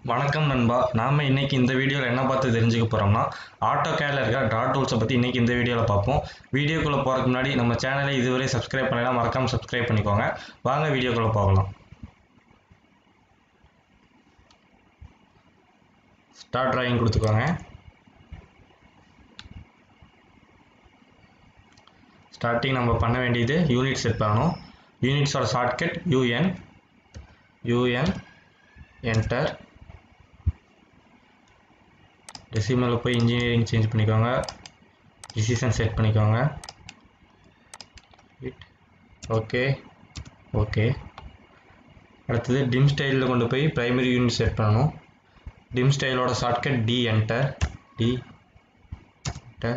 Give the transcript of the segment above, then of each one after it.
வணக்கம் நண்பா நாம் இன்னைக்கு இந்த வீடியோவில் என்ன பார்த்து தெரிஞ்சுக்க போகிறோம்னா ஆட்டோ கேடில் இருக்க டாட் டூல்ஸை பற்றி இன்னைக்கு இந்த வீடியோவில் பார்ப்போம் வீடியோக்குள்ளே போகிறதுக்கு முன்னாடி நம்ம சேனலை இதுவரை சப்ஸ்கிரைப் பண்ணலாம் மறக்காமல் சப்ஸ்கிரைப் பண்ணிக்கோங்க வாங்க வீடியோக்குள்ளே போகலாம் ஸ்டார்ட் டிராயிங் கொடுத்துக்கோங்க ஸ்டார்டிங் நம்ம பண்ண வேண்டியது யூனிட் செட் பண்ணணும் யூனிட்ஸோட ஷார்ட்கட் யூஎன் யூஎன் என்டர் டெசிமலில் போய் இன்ஜினியரிங் சேஞ்ச் பண்ணிக்கோங்க டிசிஷன் செட் பண்ணிக்கோங்க ஓகே ஓகே அடுத்தது டிம் ஸ்டைலில் கொண்டு போய் ப்ரைமரி யூனிட் செட் பண்ணணும் டிம் ஸ்டைலோட shortcut D enter D enter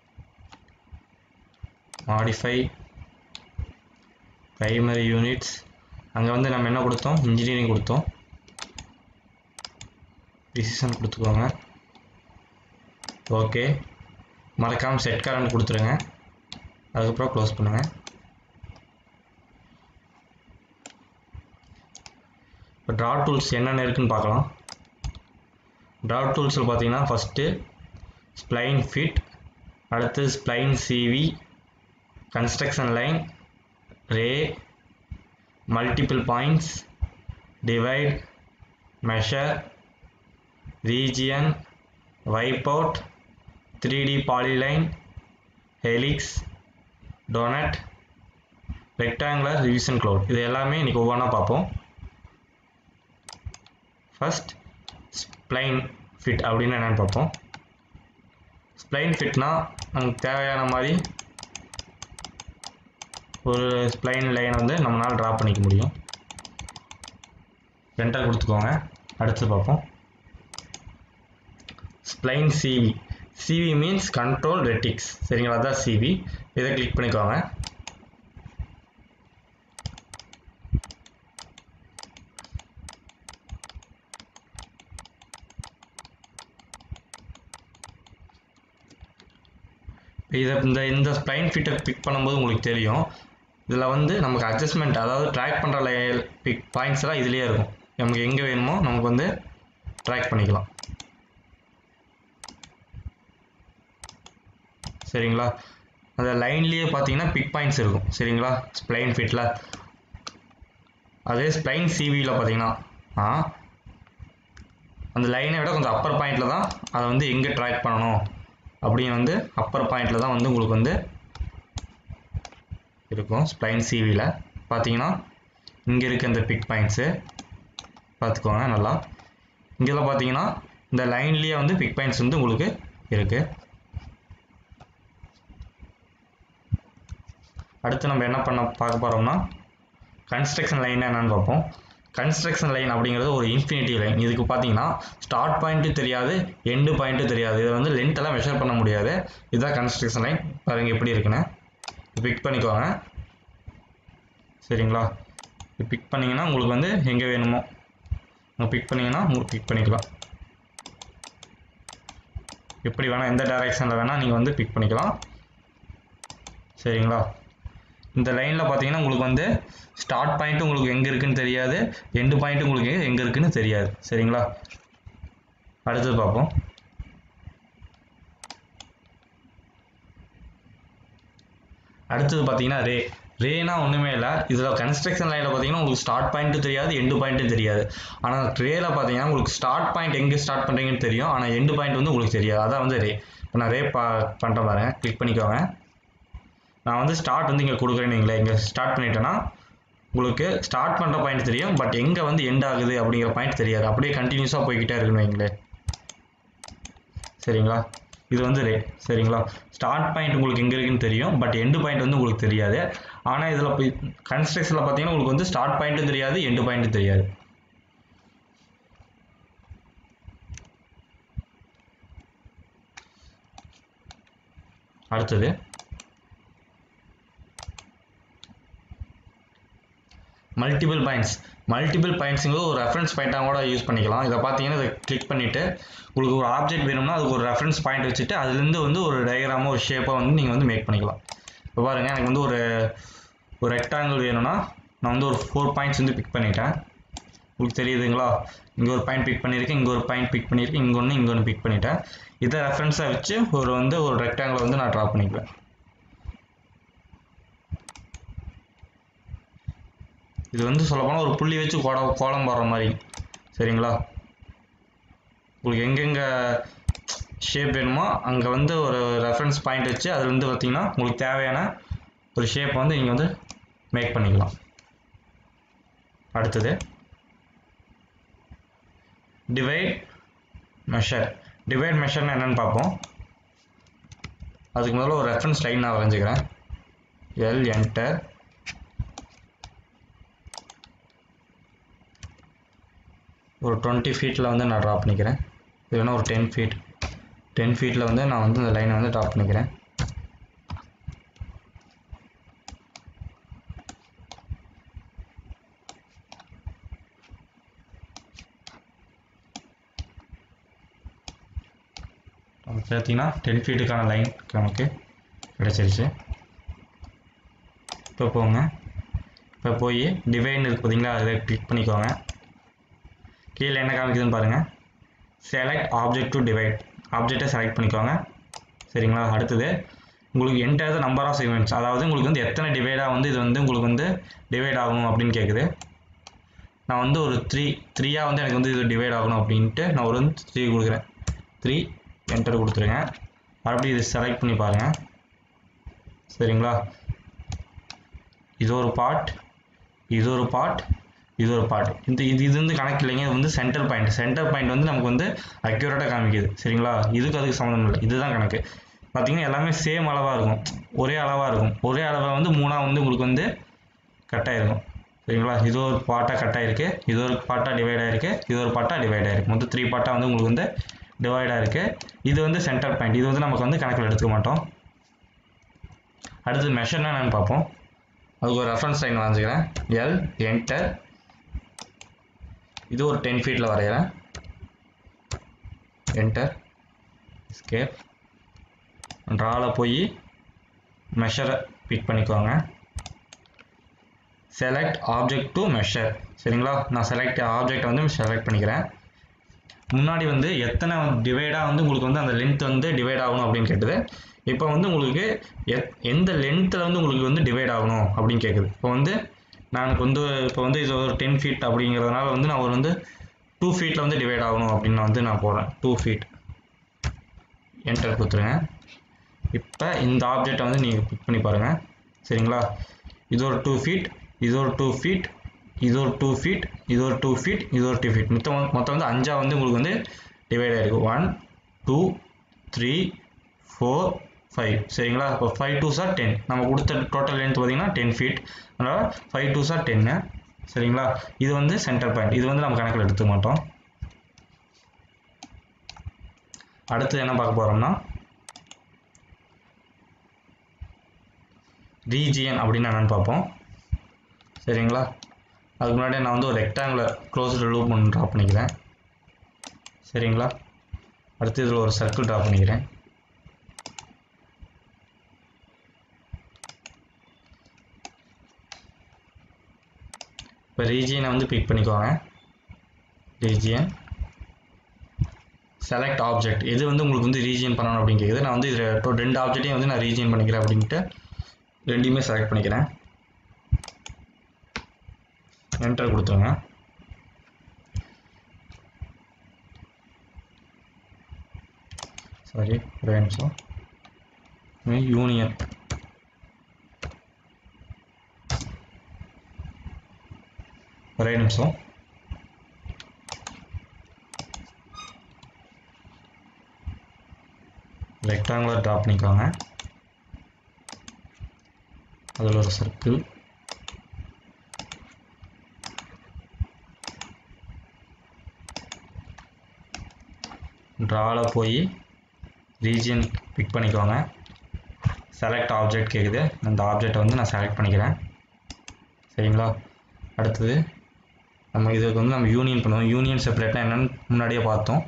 modify primary units அங்கே வந்து நம்ம என்ன கொடுத்தோம் இன்ஜினியரிங் கொடுத்தோம் டிசிஷன் கொடுத்துக்கோங்க ஓகே மறக்காமல் செட் கரண்ட் கொடுத்துருங்க அதுக்கப்புறம் க்ளோஸ் பண்ணுங்கள் இப்போ ட்ரா டூல்ஸ் என்னென்ன இருக்குன்னு பார்க்கலாம் ட்ரா டூல்ஸில் பார்த்தீங்கன்னா ஃபஸ்ட்டு ஸ்ப்ளைன் ஃபிட் அடுத்து spline CV construction line ray multiple points divide measure region wipeout three D polyline helix donut rectangular revision cloud இது எல்லாமே இன்றைக்கி ஒவ்வொன்றா பார்ப்போம் ஃபஸ்ட் ஸ்ப்ளைன் ஃபிட் அப்படின்னு என்னென்னு பார்ப்போம் ஸ்ப்ளைன் ஃபிட்னா நமக்கு தேவையான மாதிரி ஒரு ஸ்ப்ளைன் லைன் வந்து நம்மளால் ட்ரா பண்ணிக்க முடியும் என்டர் கொடுத்துக்கோங்க அடுத்து பார்ப்போம் spline CV CV means control ரெட்டிக்ஸ் சரிங்களா அதான் சிவி இதை கிளிக் பண்ணிக்கோங்க இதை இந்த இந்த ஸ்ப்ளைன் ஃபிட்டை பிக் பண்ணும்போது உங்களுக்கு தெரியும் இதில் வந்து நமக்கு அட்ஜஸ்ட்மெண்ட் அதாவது ட்ராக் பண்ணுற லை பிக் பாயிண்ட்ஸ் எல்லாம் இதுலேயே இருக்கும் நமக்கு எங்கே வேணுமோ நமக்கு வந்து ட்ராக் பண்ணிக்கலாம் சரிங்களா அந்த லைன்லேயே பார்த்தீங்கன்னா பிக் பாயிண்ட்ஸ் இருக்கும் சரிங்களா ஸ்ப்ளைன் ஃபிட்டில் அதே ஸ்ப்ளைன் சிவியில் பார்த்தீங்கன்னா ஆ அந்த லைனை விட கொஞ்சம் அப்பர் பாயிண்டில் தான் அதை வந்து எங்கே ட்ராக் பண்ணணும் அப்படின்னு வந்து அப்பர் பாயிண்டில் தான் வந்து உங்களுக்கு வந்து இருக்கும் ஸ்ப்ளைன் சிவியில் பார்த்தீங்கன்னா இங்கே இருக்க இந்த பிக் பாயிண்ட்ஸு பார்த்துக்கோங்க நல்லா இங்கெல்லாம் பார்த்தீங்கன்னா இந்த லைன்லேயே வந்து பிக் பாயிண்ட்ஸ் வந்து உங்களுக்கு இருக்குது அடுத்து நம்ம என்ன பண்ண பார்க்க போகிறோம்னா கன்ஸ்ட்ரக்ஷன் லைன் என்னன்னு பார்ப்போம் கன்ஸ்ட்ரக்ஷன் லைன் அப்படிங்கிறது ஒரு இன்ஃபினிட்டி லைன் இதுக்கு பார்த்தீங்கன்னா ஸ்டார்ட் பாயிண்ட்டு தெரியாது எண்டு பாயிண்ட்டு தெரியாது இதை வந்து லென்த் எல்லாம் மெஷர் பண்ண முடியாது இதுதான் கன்ஸ்ட்ரக்ஷன் லைன் பாருங்க எப்படி இருக்குன்னு பிக் பண்ணிக்கோங்க சரிங்களா இது பிக் பண்ணிங்கன்னா உங்களுக்கு வந்து எங்கே வேணுமோ நீங்கள் பிக் பண்ணிங்கன்னா உங்களுக்கு பிக் பண்ணிக்கலாம் எப்படி வேணால் எந்த டைரெக்ஷனில் வேணால் நீங்கள் வந்து பிக் பண்ணிக்கலாம் சரிங்களா இந்த லைனில் பார்த்தீங்கன்னா உங்களுக்கு வந்து ஸ்டார்ட் பாயிண்ட் உங்களுக்கு எங்கே இருக்குன்னு தெரியாது எண்டு பாயிண்ட் உங்களுக்கு எங்கே இருக்குன்னு தெரியாது சரிங்களா அடுத்தது பார்ப்போம் அடுத்தது பார்த்தீங்கன்னா ரே ரேனா ஒன்றுமே இல்லை இதில் கன்ஸ்ட்ரக்ஷன் லைனில் பார்த்தீங்கன்னா உங்களுக்கு ஸ்டார்ட் பாயிண்ட்டும் தெரியாது எண்டு பாயிண்ட்டும் தெரியாது ஆனால் ரேல பார்த்தீங்கன்னா உங்களுக்கு ஸ்டார்ட் பாயிண்ட் எங்கே ஸ்டார்ட் பண்ணுறீங்கன்னு தெரியும் ஆனால் எண்டு பாயிண்ட் வந்து உங்களுக்கு தெரியாது அதான் வந்து ரே இப்போ நான் ரே பா பண்ணுற பாருங்க கிளிக் பண்ணிக்கோங்க நான் வந்து ஸ்டார்ட் வந்து இங்கே கொடுக்குறேன்னு வைங்களேன் இங்கே ஸ்டார்ட் பண்ணிட்டேன்னா உங்களுக்கு ஸ்டார்ட் பண்ணுற பாயிண்ட் தெரியும் பட் எங்கே வந்து எண்ட் ஆகுது அப்படிங்கிற பாயிண்ட் தெரியாது அப்படியே கண்டினியூஸாக போய்கிட்டே இருக்குன்னு வைங்களேன் சரிங்களா இது வந்து ரே சரிங்களா ஸ்டார்ட் பாயிண்ட் உங்களுக்கு எங்கே இருக்குன்னு தெரியும் பட் எண்டு பாயிண்ட் வந்து உங்களுக்கு தெரியாது ஆனால் இதில் போய் கன்ஸ்ட்ரக்ஷனில் பார்த்தீங்கன்னா உங்களுக்கு வந்து ஸ்டார்ட் பாயிண்ட்டும் தெரியாது எண்டு பாயிண்ட்டும் தெரியாது அடுத்தது மல்டிபிள் பாயிண்ட்ஸ் மல்டிபிள் பாயிண்ட்ஸுங்கிறது ஒரு ரெஃபரன்ஸ் பாயிண்ட்டாக கூட யூஸ் பண்ணிக்கலாம் இதை பார்த்தீங்கன்னா இதை கிளிக் பண்ணிவிட்டு உங்களுக்கு ஒரு ஆப்ஜெக்ட் வேணும்னா அதுக்கு ஒரு ரெஃபரன்ஸ் பாயிண்ட் வச்சுட்டு அதுலேருந்து வந்து ஒரு டயக்ராமோ ஒரு ஷேப்பாக வந்து நீங்கள் வந்து மேக் பண்ணிக்கலாம் இப்போ பாருங்கள் எனக்கு வந்து ஒரு ஒரு ரெக்டாங்கிள் வேணும்னா நான் வந்து ஒரு ஃபோர் பாயிண்ட்ஸ் வந்து பிக் பண்ணிட்டேன் உங்களுக்கு தெரியுதுங்களா இங்கே ஒரு பாயிண்ட் பிக் பண்ணியிருக்கேன் இங்கே ஒரு பாயிண்ட் பிக் பண்ணியிருக்கேன் இங்கே ஒன்று இங்கே ஒன்று பிக் பண்ணிட்டேன் இதை ரெஃபரன்ஸாக வச்சு ஒரு வந்து ஒரு ரெக்டாங்கிளை வந்து நான் ட்ரா பண்ணிக்குவேன் இது வந்து சொல்லப்போனால் ஒரு புள்ளி வச்சு கோட கோலம் போடுற மாதிரி சரிங்களா உங்களுக்கு எங்கெங்கே ஷேப் வேணுமோ அங்கே வந்து ஒரு ரெஃபரன்ஸ் பாயிண்ட் வச்சு அதுலேருந்து பார்த்தீங்கன்னா உங்களுக்கு தேவையான ஒரு ஷேப் வந்து நீங்கள் வந்து மேக் பண்ணிக்கலாம் அடுத்தது டிவைட் மெஷர் டிவைட் மெஷர்னா என்னன்னு பார்ப்போம் அதுக்கு முதல்ல ஒரு ரெஃபரன்ஸ் லைன் நான் வரைஞ்சிக்கிறேன் எல் என்டர் ஒரு டுவெண்ட்டி ஃபீட்டில் வந்து நான் ட்ரா பண்ணிக்கிறேன் இல்லைன்னா ஒரு டென் ஃபீட் டென் ஃபீட்டில் வந்து நான் வந்து இந்த லைனை வந்து ட்ரா பண்ணிக்கிறேன் நமக்கு பார்த்தீங்கன்னா டென் ஃபீட்டுக்கான லைன் நமக்கு கிடச்சிருச்சு இப்போ போங்க இப்போ போய் டிவைன் இருக்கு பார்த்தீங்களா அதை கிளிக் பண்ணிக்கோங்க கீழே என்ன காமிக்குதுன்னு பாருங்கள் செலக்ட் ஆப்ஜெக்ட் டு டிவைட் ஆப்ஜெக்டை செலக்ட் பண்ணிக்கோங்க சரிங்களா அடுத்தது உங்களுக்கு enter the number of segments அதாவது உங்களுக்கு வந்து எத்தனை டிவைடாக வந்து இது வந்து உங்களுக்கு வந்து டிவைட் ஆகணும் அப்படின்னு கேட்குது நான் வந்து ஒரு த்ரீ த்ரீயாக வந்து எனக்கு வந்து இது டிவைட் ஆகணும் அப்படின்ட்டு நான் ஒரு வந்து த்ரீ கொடுக்குறேன் த்ரீ என்டர் கொடுத்துருங்க மறுபடியும் இது செலக்ட் பண்ணி பாருங்கள் சரிங்களா இது ஒரு பார்ட் இது ஒரு பார்ட் இது ஒரு பார்ட் இந்த இது இது வந்து கணக்கு இல்லைங்க இது வந்து சென்டர் பாயிண்ட் சென்டர் பாயிண்ட் வந்து நமக்கு வந்து அக்யூரேட்டாக காமிக்குது சரிங்களா இதுக்கு அதுக்கு சம்மந்தம் இல்லை இதுதான் கணக்கு பார்த்தீங்கன்னா எல்லாமே சேம் அளவாக இருக்கும் ஒரே அளவாக இருக்கும் ஒரே அளவாக வந்து மூணாக வந்து உங்களுக்கு வந்து கட்டாக இருக்கும் சரிங்களா இது ஒரு பார்ட்டாக கட் ஆயிருக்கு இது ஒரு பார்ட்டாக டிவைட் ஆயிருக்கு இது ஒரு பார்ட்டாக டிவைட் ஆயிருக்கு மொத்தம் த்ரீ பார்ட்டாக வந்து உங்களுக்கு வந்து டிவைட் ஆயிருக்கு இது வந்து சென்டர் பாயிண்ட் இது வந்து நமக்கு வந்து கணக்கில் எடுத்துக்க மாட்டோம் அடுத்து மெஷர்னா என்னன்னு பார்ப்போம் அதுக்கு ஒரு ரெஃபரன்ஸ் லைன் வரைஞ்சிக்கிறேன் எல் என்டர் இது ஒரு டென் ஃபீட்டில் வரைகிறேன் என்டர் ஸ்கேப் ட்ராவில் போய் மெஷரை பிக் பண்ணிக்கோங்க செலக்ட் ஆப்ஜெக்ட் டு மெஷர் சரிங்களா நான் செலக்ட் ஆப்ஜெக்ட் வந்து செலக்ட் பண்ணிக்கிறேன் முன்னாடி வந்து எத்தனை டிவைடாக வந்து உங்களுக்கு வந்து அந்த லென்த் வந்து டிவைட் ஆகணும் அப்படின்னு கேட்டது இப்போ வந்து உங்களுக்கு எத் எந்த லென்த்தில் வந்து உங்களுக்கு வந்து டிவைட் ஆகணும் அப்படின்னு கேட்குது இப்போ வந்து நான் வந்து இப்போ வந்து இது ஒரு டென் ஃபீட் அப்படிங்கிறதுனால வந்து நான் ஒரு வந்து டூ ஃபீட்டில் வந்து டிவைட் ஆகணும் அப்படின்னு நான் வந்து நான் போடுறேன் டூ ஃபீட் என்டர் கொடுத்துருங்க இப்போ இந்த ஆப்ஜெக்டை வந்து நீங்கள் பிக் பண்ணி பாருங்கள் சரிங்களா இது ஒரு டூ ஃபீட் இது ஒரு டூ ஃபீட் இது ஒரு டூ ஃபீட் இது ஒரு டூ ஃபீட் இது ஒரு டூ ஃபீட் மொத்தம் வந்து- மொத்தம் வந்து அஞ்சா வந்து உங்களுக்கு வந்து டிவைட் ஆயிருக்கு one two three four five சரிங்களா இப்போ ஃபைவ் டூ சார் டென் நம்ம கொடுத்த டோட்டல் லென்த் பார்த்தீங்கன்னா டென் ஃபீட் அதனால் ஃபைவ் டூ சார் டென்னு சரிங்களா இது வந்து சென்டர் பாயிண்ட் இது வந்து நம்ம கணக்கில் எடுத்துக்க மாட்டோம் அடுத்து என்ன பார்க்க போகிறோம்னா ரீஜியன் அப்படின்னு என்னன்னு பார்ப்போம் சரிங்களா அதுக்கு முன்னாடி நான் வந்து ஒரு ரெக்டாங்குலர் க்ளோஸ்டு லூப் ஒன்று ட்ரா பண்ணிக்கிறேன் சரிங்களா அடுத்து இதில் ஒரு சர்க்கிள் ட்ரா பண்ணிக்கிறேன் இப்போ ரீஜியனை வந்து பிக் பண்ணிக்கோங்க ரீஜியன் செலக்ட் ஆப்ஜெக்ட் எது வந்து உங்களுக்கு வந்து ரீஜியன் பண்ணணும் அப்படின்னு கேட்குது நான் வந்து இதில் ரெண்டு ஆப்ஜெக்டையும் வந்து நான் ரீஜியன் பண்ணிக்கிறேன் அப்படின்ட்டு ரெண்டையுமே செலக்ட் பண்ணிக்கிறேன் என்டர் கொடுத்துருங்க சாரி ஒரே நிமிஷம் யூனியன் ஒரே நிமிஷம் ரெக்டாங்குலர் ட்ரா பண்ணிக்கோங்க அதில் ஒரு சர்க்கிள் ட்ராவில் போய் ரீஜியன் பிக் பண்ணிக்கோங்க செலக்ட் ஆப்ஜெக்ட் கேட்குது அந்த ஆப்ஜெக்டை வந்து நான் செலக்ட் பண்ணிக்கிறேன் சரிங்களா அடுத்தது நம்ம இதுக்கு வந்து நம்ம யூனியன் பண்ணுவோம் யூனியன் செப்பரேட்னா என்னன்னு முன்னாடியே பார்த்தோம்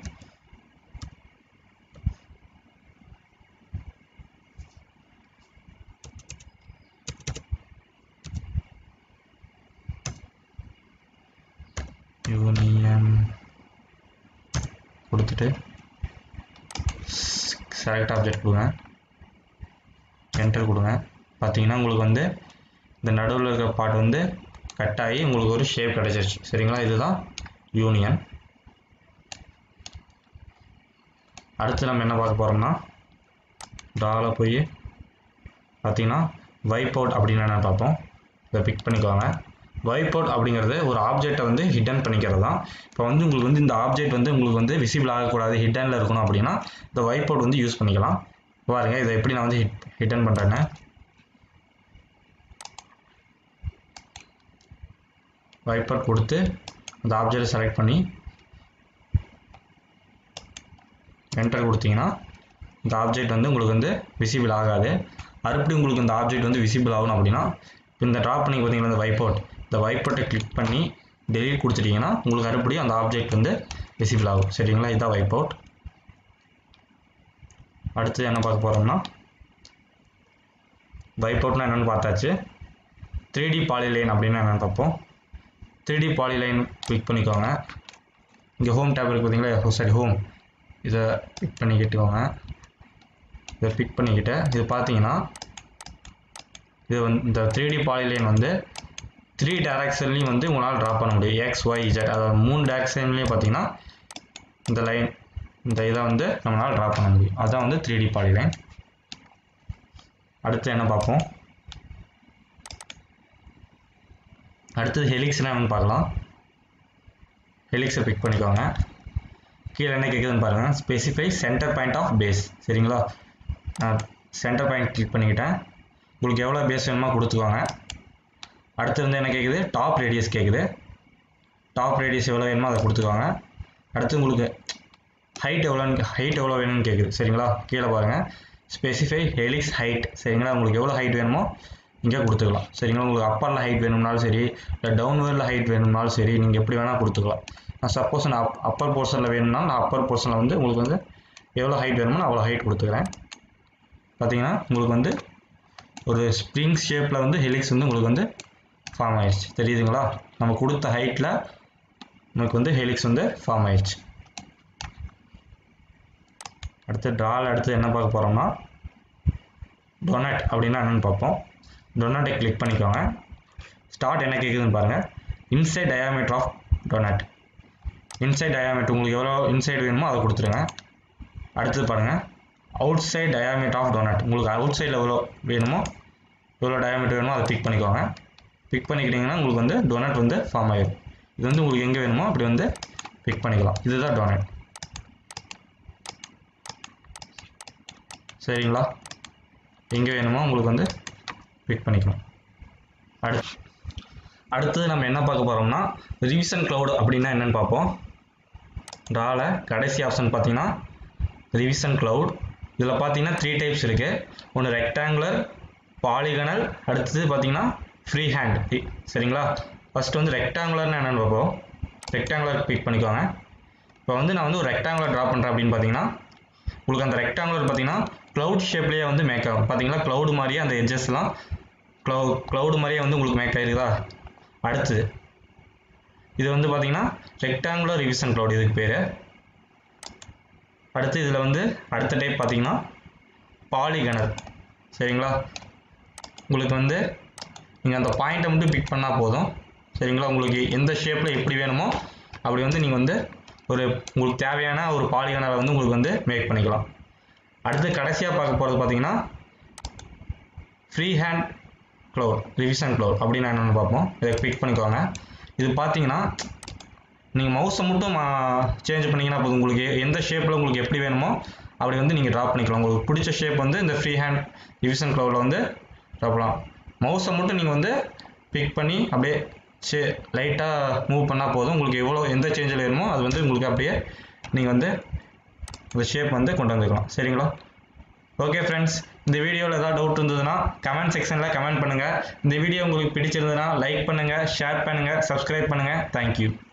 யூனியன் கொடுத்துட்டு செலக்ட் ஆப்ஜெக்ட் கொடுங்க என்டர் கொடுங்க பார்த்தீங்கன்னா உங்களுக்கு வந்து இந்த நடுவில் இருக்கிற பார்ட் வந்து கட் ஆகி உங்களுக்கு ஒரு ஷேப் கிடைச்சிருச்சு சரிங்களா இதுதான் யூனியன் அடுத்து நம்ம என்ன பார்க்க போகிறோம்னா ட்ராவில் போய் பார்த்தீங்கன்னா வைப் அவுட் அப்படின்னு என்ன பார்ப்போம் இதை பிக் பண்ணிக்கோங்க வைப் அவுட் அப்படிங்கிறது ஒரு ஆப்ஜெக்டை வந்து ஹிடன் பண்ணிக்கிறது தான் இப்போ வந்து உங்களுக்கு வந்து இந்த ஆப்ஜெக்ட் வந்து உங்களுக்கு வந்து விசிபிள் ஆகக்கூடாது ஹிடனில் இருக்கணும் அப்படின்னா இந்த வைப் அவுட் வந்து யூஸ் பண்ணிக்கலாம் பாருங்க இதை எப்படி நான் வந்து ஹிட் ஹிடன் பண்ணுறேன்னு வைப் அவுட் கொடுத்து அந்த ஆப்ஜெக்டை செலக்ட் பண்ணி என்டர் கொடுத்தீங்கன்னா இந்த ஆப்ஜெக்ட் வந்து உங்களுக்கு வந்து விசிபிள் ஆகாது மறுபடியும் உங்களுக்கு இந்த ஆப்ஜெக்ட் வந்து விசிபிள் ஆகணும் அப்படின்னா இப்போ இந்த ட்ராப் பண்ணி பார்த்தீங்கன்னா இந்த வைப் அவுட் இந்த வைப் அவுட்டை கிளிக் பண்ணி டெலிட் கொடுத்துட்டீங்கன்னா உங்களுக்கு மறுபடியும் அந்த ஆப்ஜெக்ட் வந்து விசிபிள் ஆகும் சரிங்களா இதுதான் வைப் அவுட் அடுத்து என்ன பார்க்க போகிறோம்னா வைப் அவுட்னா என்னென்னு பார்த்தாச்சு த்ரீ டி பாலிலைன் அப்படின்னா என்னென்னு பார்ப்போம் த்ரீ டி பாலிலைன் கிளிக் பண்ணிக்கோங்க இங்கே ஹோம் டேப் இருக்குது பார்த்தீங்களா சாரி ஹோம் இதை பிக் பண்ணிக்கிட்டுக்கோங்க இதை பிக் பண்ணிக்கிட்டு இது பார்த்தீங்கன்னா இது வந்து இந்த த்ரீ டி பாலிலைன் வந்து த்ரீ டேரக்ஷன்லேயும் வந்து உங்களால் ட்ரா பண்ண முடியும் எக்ஸ் ஒய் இஜெட் அதாவது மூணு டேரக்ஷன்லேயும் பார்த்தீங்கன்னா இந்த லைன் இந்த இதை வந்து நம்மளால் ட்ரா பண்ண முடியும் அதுதான் வந்து த்ரீ டி பாலிலைன் அடுத்து என்ன பார்ப்போம் அடுத்தது ஹெலிக்ஸ்னா என்னன்னு பார்க்கலாம் ஹெலிக்ஸை பிக் பண்ணிக்கோங்க கீழே என்ன கேட்குதுன்னு பாருங்கள் specify center point of base சரிங்களா நான் சென்டர் பாயிண்ட் கிளிக் பண்ணிக்கிட்டேன் உங்களுக்கு எவ்வளோ பேஸ் வேணுமோ கொடுத்துக்கோங்க அடுத்து வந்து என்ன கேட்குது டாப் ரேடியஸ் கேட்குது டாப் ரேடியஸ் எவ்வளோ வேணுமோ அதை கொடுத்துக்கோங்க அடுத்து உங்களுக்கு ஹைட் எவ்வளோ ஹைட் எவ்வளோ வேணும்னு கேட்குது சரிங்களா கீழே பாருங்கள் ஸ்பெசிஃபை ஹெலிக்ஸ் ஹைட் சரிங்களா உங்களுக்கு எவ்வளோ ஹைட் வேணுமோ இங்கே கொடுத்துக்கலாம் சரிங்களா உங்களுக்கு அப்பரில் ஹைட் வேணும்னாலும் சரி இல்லை டவுன்வேர்டில் ஹைட் வேணும்னாலும் சரி நீங்கள் எப்படி வேணால் கொடுத்துக்கலாம் நான் சப்போஸ் நான் அப் அப்பர் போர்ஷனில் வேணும்னா நான் அப்பர் போர்ஷனில் வந்து உங்களுக்கு வந்து எவ்வளோ ஹைட் வேணுமோ நான் அவ்வளோ ஹைட் கொடுத்துக்கிறேன் பார்த்தீங்கன்னா உங்களுக்கு வந்து ஒரு ஸ்ப்ரிங் ஷேப்பில் வந்து ஹெலிக்ஸ் வந்து உங்களுக்கு வந்து ஃபார்ம் ஆயிடுச்சு தெரியுதுங்களா நம்ம கொடுத்த ஹைட்டில் நமக்கு வந்து ஹெலிக்ஸ் வந்து ஃபார்ம் ஆயிடுச்சு அடுத்து ட்ரால் அடுத்து என்ன பார்க்க போகிறோம்னா டொனட் அப்படின்னா என்னென்னு பார்ப்போம் டொனட்டை கிளிக் பண்ணிக்கோங்க ஸ்டார்ட் என்ன கேட்குதுன்னு பாருங்கள் inside diameter of donut inside diameter உங்களுக்கு எவ்வளோ இன்சைட் வேணுமோ அதை கொடுத்துருங்க அடுத்தது பாருங்கள் outside diameter of donut உங்களுக்கு அவுட் சைடில் எவ்வளோ வேணுமோ எவ்வளோ டயாமீட்டர் வேணுமோ அதை பிக் பண்ணிக்கோங்க பிக் பண்ணிக்கிட்டிங்கன்னா உங்களுக்கு வந்து டொனட் வந்து ஃபார்ம் ஆகிடும் இது வந்து உங்களுக்கு எங்கே வேணுமோ அப்படி வந்து பிக் பண்ணிக்கலாம் இதுதான் டொனட் சரிங்களா எங்கே வேணுமோ உங்களுக்கு வந்து பிக் பண்ணிக்கணும் அடுத்து அடுத்தது நம்ம என்ன பார்க்க போகிறோம்னா ரிவிஷன் க்ளவுட் அப்படின்னா என்னென்னு பார்ப்போம் ட்ராவில் கடைசி ஆப்ஷன் பார்த்தீங்கன்னா ரிவிஷன் க்ளவுட் இதில் பார்த்தீங்கன்னா த்ரீ டைப்ஸ் இருக்குது ஒன்று ரெக்டாங்குலர் பாலிகனல் அடுத்தது பார்த்தீங்கன்னா ஃப்ரீ ஹேண்ட் சரிங்களா ஃபஸ்ட்டு வந்து ரெக்டாங்குலர்னு என்னென்னு பார்ப்போம் ரெக்டாங்குலர் பிக் பண்ணிக்கோங்க இப்போ வந்து நான் வந்து ஒரு ரெக்டாங்குலர் ட்ரா பண்ணுறேன் அப்படின்னு பார்த்தீங்கன்னா உங்களுக்கு அந்த ரெக்டாங்குலர் பார்த்தீங்கன்னா க்ளவுட் ஷேப்லேயே வந்து மேக் ஆகும் பார்த்தீங்களா க்ளவுடு மாதிரியே அந்த எட்ஜஸ்லாம் க்ளவு க்ளவுடு மாதிரியே வந்து உங்களுக்கு மேக் ஆயிருக்குதா அடுத்து இது வந்து பார்த்தீங்கன்னா ரெக்டாங்குலர் ரிவிஷன் க்ளவுட் இதுக்கு பேர் அடுத்து இதில் வந்து அடுத்த டைப் பார்த்தீங்கன்னா பாலிகனல் சரிங்களா உங்களுக்கு வந்து நீங்கள் அந்த பாயிண்ட்டை மட்டும் பிக் பண்ணால் போதும் சரிங்களா உங்களுக்கு எந்த ஷேப்பில் எப்படி வேணுமோ அப்படி வந்து நீங்கள் வந்து ஒரு உங்களுக்கு தேவையான ஒரு பாலிகனலை வந்து உங்களுக்கு வந்து மேக் பண்ணிக்கலாம் அடுத்து கடைசியாக பார்க்க போகிறது பார்த்தீங்கன்னா free hand cloud revision cloud அப்படின்னு என்னென்னு பார்ப்போம் இதை பிக் பண்ணிக்கோங்க இது பார்த்தீங்கன்னா நீங்கள் மவுஸை மட்டும் சேஞ்ச் பண்ணிங்கன்னா போதும் உங்களுக்கு எந்த ஷேப்பில் உங்களுக்கு எப்படி வேணுமோ அப்படி வந்து நீங்கள் ட்ரா பண்ணிக்கலாம் உங்களுக்கு பிடிச்ச ஷேப் வந்து இந்த ஃப்ரீ ஹேண்ட் ரிவிஷன் க்ளவுடில் வந்து ட்ரா பண்ணலாம் மவுஸை மட்டும் நீங்கள் வந்து பிக் பண்ணி அப்படியே சே லைட்டாக மூவ் பண்ணால் போதும் உங்களுக்கு எவ்வளோ எந்த சேஞ்சில் வேணுமோ அது வந்து உங்களுக்கு அப்படியே நீங்கள் வந்து இந்த ஷேப் வந்து கொண்டு வந்துக்கலாம் சரிங்களா ஓகே ஃப்ரெண்ட்ஸ் இந்த வீடியோவில் ஏதாவது டவுட் இருந்ததுன்னா கமெண்ட் செக்ஷனில் கமெண்ட் பண்ணுங்கள் இந்த வீடியோ உங்களுக்கு பிடிச்சிருந்ததுன்னா லைக் பண்ணுங்கள் ஷேர் பண்ணுங்கள் சப்ஸ்கிரைப் பண்ணுங்கள் தேங்க்யூ